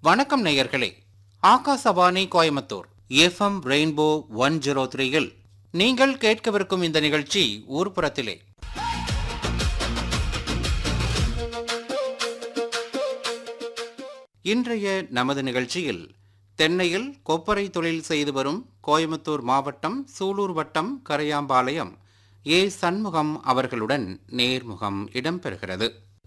வணக்கம் நேயர்களே Akashvani Coimbatore F M rainbow one zero த்ரீயில் நீங்கள் கேட்கவிருக்கும் இந்த நிகழ்ச்சி ஊர்ப்புறத்திலே இன்றைய நமது நிகழ்ச்சியில் தென்னையில் கொப்பரை தொழில் செய்து வரும் கோயம்புத்தூர் மாவட்டம் சூலூர் வட்டம் கரையாம்பாளையம் ஏ சண்முகம் அவர்களுடன் நேர்முகம் இடம்பெறுகிறது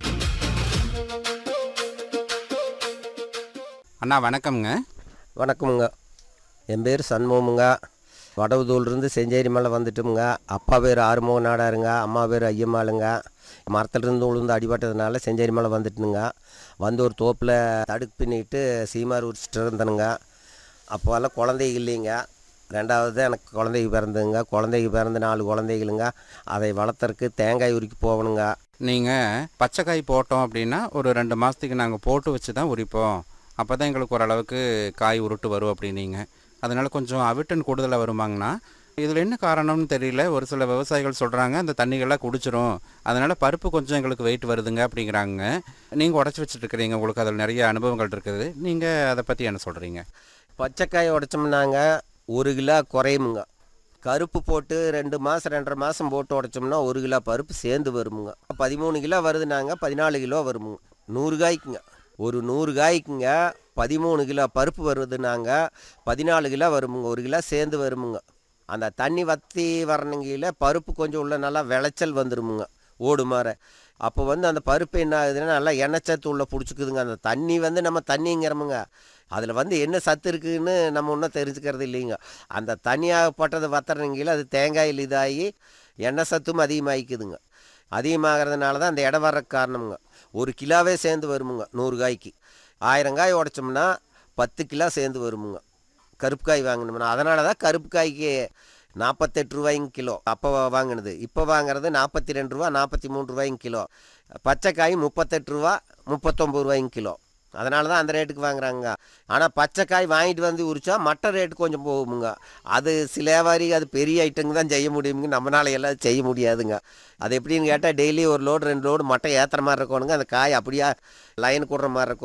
அண்ணா வணக்கம்ங்க வணக்கமுங்க என் பேர் சண்முகமுங்க வடவுதூர்லேருந்து செஞ்சேரி மேலே வந்துட்டோமுங்க அப்பா பேர் ஆறுமுக நாடாருங்க அம்மா பேர் ஐயம்மாளுங்க மரத்துலேருந்து உளுந்து அடிபட்டதுனால செஞ்சேரி மேலே வந்துட்டுனுங்க வந்து ஒரு தோப்பில் தடுக்கு பின்னிட்டு சீமார் உரிச்சிட்டு இருந்தனுங்க அப்போல்லாம் குழந்தைங்க இல்லைங்க ரெண்டாவது எனக்கு குழந்தைங்க பிறந்துங்க குழந்தைங்க பிறந்து நாலு குழந்தைகளுங்க அதை வளர்த்துறக்கு தேங்காய் உரிக்க போகணுங்க நீங்கள் பச்சைக்காய் போட்டோம் அப்படின்னா ஒரு ரெண்டு மாதத்துக்கு நாங்கள் போட்டு வச்சு தான் உரிப்போம் அப்போ தான் எங்களுக்கு ஓரளவுக்கு காய் உருட்டு வரும் அப்படின்னீங்க அதனால் கொஞ்சம் அவிட்டன் கூடுதலாக வருமாங்கண்ணா இதில் என்ன காரணம்னு தெரியல ஒரு சில விவசாயிகள் சொல்கிறாங்க அந்த தண்ணிகள்லாம் குடிச்சிரும் அதனால் பருப்பு கொஞ்சம் எங்களுக்கு வெயிட் வருதுங்க அப்படிங்கிறாங்க நீங்கள் உடச்சி வச்சுட்டு இருக்கிறீங்க உங்களுக்கு அதில் நிறைய அனுபவங்கள் இருக்குது நீங்கள் அதை பற்றி என்ன சொல்கிறீங்க பச்சைக்காய் உடைச்சோம்னாங்க ஒரு கிலோ குறையுமுங்க கருப்பு போட்டு ரெண்டு மாதம் ரெண்டரை மாதம் போட்டு உடைச்சோம்னா ஒரு கிலோ பருப்பு சேர்ந்து வருமுங்க பதிமூணு கிலோ வருதுனாங்க பதினாலு கிலோ வருமுங்க நூறு காய்க்குங்க ஒரு நூறு காய்க்குங்க பதிமூணு கிலோ பருப்பு வருதுனாங்க பதினாலு கிலோ வருமுங்க ஒரு கிலோ சேர்ந்து வருமுங்க அந்த தண்ணி வற்றி வரணுங்கில பருப்பு கொஞ்சம் உள்ள நல்லா விளைச்சல் வந்துருமுங்க ஓடு மாற அப்போ வந்து அந்த பருப்பு என்ன ஆகுதுன்னா நல்லா எண்ணெய் சத்து உள்ள பிடிச்சிக்குதுங்க அந்த தண்ணி வந்து நம்ம தண்ணிங்கிறோமுங்க அதில் வந்து என்ன சத்து இருக்குதுன்னு நம்ம ஒன்றும் தெரிஞ்சுக்கிறது இல்லைங்க அந்த தண்ணியாகப்பட்டது வத்துறங்கில அது தேங்காயில் இதாகி எண்ணெய் சத்தும் அதிகமாகிக்குதுங்க அதிகமாகிறதுனால தான் அந்த இடம் வர்ற காரணமுங்க ஒரு கிலோவே சேர்ந்து வருமுங்க நூறு காய்க்கு ஆயிரம் காய் உடைச்சோம்னா பத்து கிலோ சேர்ந்து வருமுங்க கருப்பு காய் வாங்கினோம்னா அதனால தான் கருப்பு காய்க்கு நாற்பத்தெட்டு ரூபாய்ங்க கிலோ அப்போ வாங்கினது இப்போ வாங்குறது நாற்பத்தி ரெண்டு ரூபா நாற்பத்தி மூணு ரூபாய்ங்க கிலோ பச்சை காய் முப்பத்தெட்டு ரூபா முப்பத்தொம்பது ரூபாய்ங்க கிலோ அதனால தான் அந்த ரேட்டுக்கு வாங்குறாங்க ஆனால் பச்சை காய் வாங்கிட்டு வந்து உரிச்சா மட்ட ரேட்டு கொஞ்சம் போகுமுங்க அது சில வியாபாரி அது பெரிய ஐட்டங்க தான் செய்ய முடியுமுங்க நம்மளால எல்லாம் செய்ய முடியாதுங்க அது எப்படின்னு கேட்டால் டெய்லி ஒரு லோடு ரெண்டு லோடு மட்டை ஏற்றுற மாதிரி இருக்கணுங்க அந்த காய் அப்படியே லைன் கூடுற மாதிரி இருக்கும்